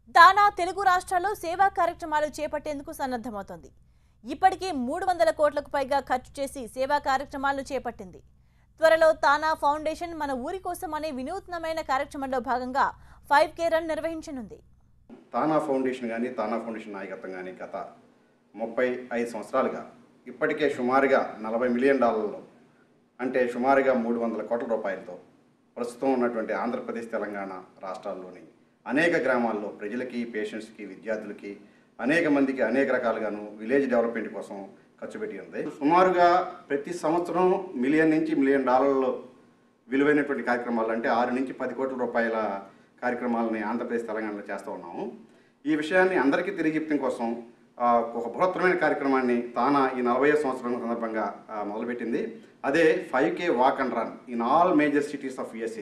తానా తెలుగు రాష్ట్రాల్లో సేవా కార్యక్రమాలు చేపట్టేందుకు సన్నద్ధమవుతోంది ఇప్పటికే మూడు వందల కోట్లకు పైగా ఖర్చు చేసి సేవా కార్యక్రమాలను చేపట్టింది త్వరలో తానా ఫౌండేషన్ మన ఊరి కోసం అనే వినూత్నమైన కార్యక్రమంలో భాగంగా ఫైవ్ కే రన్ నిర్వహించనుంది తానా ఫౌండేషన్ కానీ తానా ఫౌండేషన్ నాయకత్వం కానీ గత ముప్పై ఐదు సంవత్సరాలుగా ఇప్పటికే సుమారుగా నలభై మిలియన్ డాలర్లు అంటే సుమారుగా మూడు వందల కోట్ల రూపాయలతో ప్రస్తుతం ఉన్నటువంటి ఆంధ్రప్రదేశ్ తెలంగాణ రాష్ట్రాల్లోని అనేక గ్రామాల్లో ప్రజలకి పేషెంట్స్కి విద్యార్థులకి అనేక మందికి అనేక రకాలుగాను విలేజ్ డెవలప్మెంట్ కోసం ఖర్చు పెట్టి ఉంది సుమారుగా ప్రతి సంవత్సరం మిలియన్ నుంచి మిలియన్ డాలర్లు విలువైనటువంటి కార్యక్రమాలు అంటే ఆరు నుంచి పది కోట్ల రూపాయల కార్యక్రమాలని ఆంధ్రప్రదేశ్ తెలంగాణలో చేస్తూ ఉన్నాము ఈ విషయాన్ని అందరికీ తెలియజెప్పడం కోసం ఆ, ఒక బృహత్తరమైన కార్యక్రమాన్ని తానా ఈ నలభై సంవత్సరం సందర్భంగా ఆ, మొదలుపెట్టింది అదే five K walk and run in all major cities of USA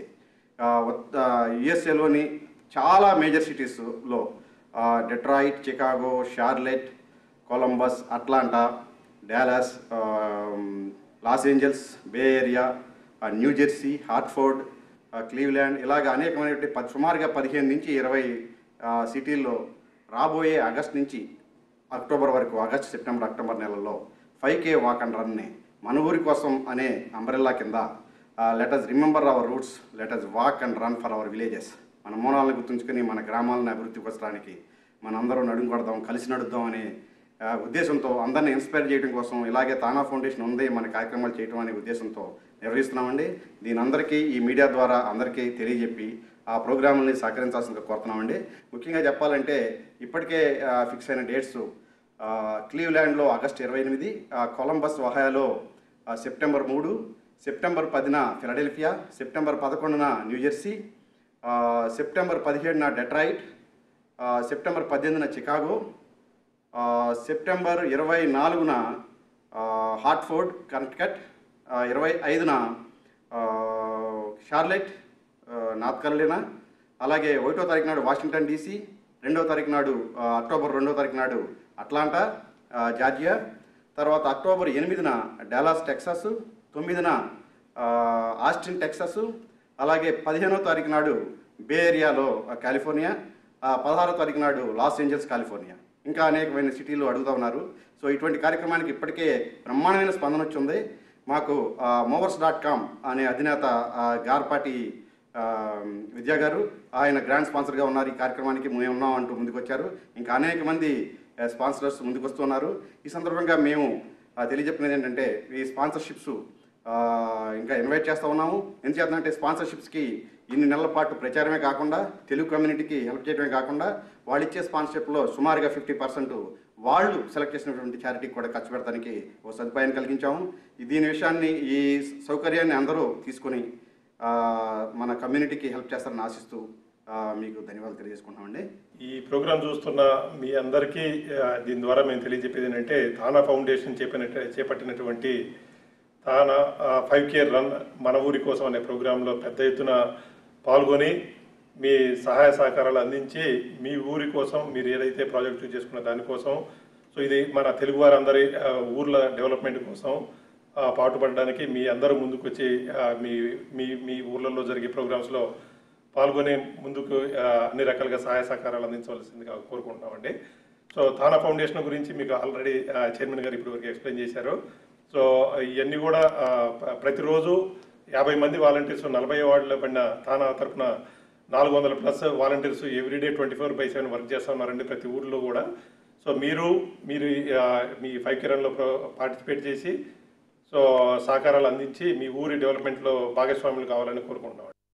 యుఎస్ఏలోని చాలా మేజర్ సిటీస్లో Detroit Chicago Charlotte Columbus Atlanta Dallas Los Angeles Bay Area ఆ, న్యూ జెర్సీ హార్ట్ఫోర్డ్ ఆ, క్లీవ్లాండ్ ఇలాగ అనేకమైనటువంటి పది సుమారుగా పదిహేను నుంచి ఇరవై ఆ, సిటీల్లో రాబోయే ఆగస్ట్ నుంచి అక్టోబర్ వరకు ఆగస్ట్ సెప్టెంబర్ అక్టోబర్ నెలల్లో ఫైవ్ కే వాక్ అండ్ రన్ని మన ఊరి కోసం అనే అంబ్రెల్లా కింద let us remember our roots let us walk and run for our villages మన మూలాలను గుర్తుంచుకొని మన గ్రామాలను అభివృద్ధి పరచడానికి మనందరూ నడుము కొడదాం కలిసి నడుద్దాం అనే ఆ, ఉద్దేశంతో అందరిని ఇన్స్పైర్ చేయడం కోసం ఇలాగే తానా ఫౌండేషన్ ఉంది మన కార్యక్రమాలు చేయడం అనే ఉద్దేశంతో నిర్వహిస్తున్నామండి దీని అందరికీ ఈ మీడియా ద్వారా అందరికీ తెలియజెప్పి ఆ ప్రోగ్రాముల్ని సహకరించాల్సిందిగా కోరుతున్నామండి ముఖ్యంగా చెప్పాలంటే ఇప్పటికే ఆ, ఫిక్స్ అయిన డేట్స్ ఆ, క్లీవ్లాండ్లో ఆగస్ట్ ఇరవై ఎనిమిది ఆ, కొలంబస్ వహాయాలో ఆ, సెప్టెంబర్ మూడు సెప్టెంబర్ పదిన ఫిలడెల్ఫియా సెప్టెంబర్ పదకొండున న్యూజెర్సీ ఆ, సెప్టెంబర్ పదిహేడున డెట్రాయిట్ ఆ, సెప్టెంబర్ పద్దెనిమిదిన చికాగో ఆ, సెప్టెంబర్ ఇరవై నాలుగున ఆ, హార్ట్ఫోర్డ్ కనెక్టికట్ ఆ, ఇరవై ఐదున ఆ, షార్లెట్ ఆ, నార్త్ కరోలినా అలాగే ఒకటో తారీఖు నాడు వాషింగ్టన్ డీసీ రెండో తారీఖు నాడు ఆ, అక్టోబర్ రెండో తారీఖు నాడు అట్లాంటా ఆ, జార్జియా తర్వాత అక్టోబర్ ఎనిమిదిన డాలాస్ టెక్సాస్ తొమ్మిదిన ఆ, ఆస్టిన్ టెక్సాస్ అలాగే పదిహేనో తారీఖు నాడు బే ఏరియాలో ఆ, కాలిఫోర్నియా ఆ, పదహారో తారీఖు నాడు లాస్ ఏంజల్స్ కాలిఫోర్నియా ఇంకా అనేకమైన సిటీలు అడుగుతూ ఉన్నారు సో ఇటువంటి కార్యక్రమానికి ఇప్పటికే బ్రహ్మాండమైన స్పందన వచ్చింది మాకు మోవర్స్ డాట్ కామ్ అనే అధినేత ఆ, గార్పాటి ఆ, విద్యా గారు ఆయన గ్రాండ్ స్పాన్సర్గా ఉన్నారు ఈ కార్యక్రమానికి మేము ఉన్నాం అంటూ ముందుకు వచ్చారు ఇంకా అనేక మంది ఆ, స్పాన్సరర్స్ ముందుకు వస్తున్నారు ఈ సందర్భంగా మేము ఆ, తెలియజెప్పినది ఏంటంటే ఈ స్పాన్సర్షిప్స్ ఆ, ఇంకా ఇన్వైట్ చేస్తూ ఉన్నాము ఎందుచేతంటే స్పాన్సర్షిప్స్కి ఇన్ని నెలల పాటు ప్రచారమే కాకుండా తెలుగు కమ్యూనిటీకి హెల్ప్ చేయడమే కాకుండా వాళ్ళు ఇచ్చే స్పాన్సర్షిప్లో సుమారుగా ఫిఫ్టీ పర్సెంట్ వాళ్ళు సెలెక్ట్ చేసినటువంటి చారిటీకి కూడా ఖర్చు పెడతానికి ఓ సదుపాయాన్ని కలిగించాము ఈ దీని విషయాన్ని ఈ సౌకర్యాన్ని అందరూ తీసుకొని ఆ, మన కమ్యూనిటీకి హెల్ప్ చేస్తారని ఆశిస్తూ ఆ, మీకు ధన్యవాదాలు తెలియజేసుకుంటున్నామండి ఈ ప్రోగ్రాం చూస్తున్న మీ అందరికీ ఆ, దీని ద్వారా మేము తెలియజెప్పేది ఏంటంటే తానా ఫౌండేషన్ చేపట్టిన చేపట్టినటువంటి తానా ఫైవ్ కేర్ రన్ మన ఊరి కోసం అనే ప్రోగ్రాంలో పెద్ద ఎత్తున పాల్గొని మీ సహాయ సహకారాలు అందించి మీ ఊరి కోసం మీరు ఏదైతే ప్రాజెక్టు చేసుకున్న దానికోసం సో ఇది మన తెలుగు వారందరి ఆ, ఊర్ల డెవలప్మెంట్ కోసం ఆ, పాటుపడడానికి మీ అందరూ ముందుకు వచ్చి ఆ, మీ మీ మీ ఊర్లలో జరిగే ప్రోగ్రామ్స్లో పాల్గొనే ముందుకు ఆ, అన్ని రకాలుగా సహాయ సహకారాలు అందించవలసిందిగా కోరుకుంటున్నామండి సో తానా ఫౌండేషన్ గురించి మీకు ఆల్రెడీ చైర్మన్ గారు ఇప్పటివరకు ఎక్స్ప్లెయిన్ చేశారు సో ఇవన్నీ కూడా ఆ, ప- ప్రతిరోజు యాభై మంది వాలంటీర్స్ నలభై వార్డులో పడిన తానా తరపున నాలుగు వందల plus volunteers everyday twenty four by seven work చేస్తూ ఉన్నారండి ప్రతి ఊర్లో కూడా సో మీరు మీరు ఆ, మీ ఫైవ్ కిరణ్లో పార్టిసిపేట్ చేసి సో సహకారాలు అందించి మీ ఊరి డెవలప్మెంట్లో భాగస్వాములు కావాలని కోరుకుంటున్నాం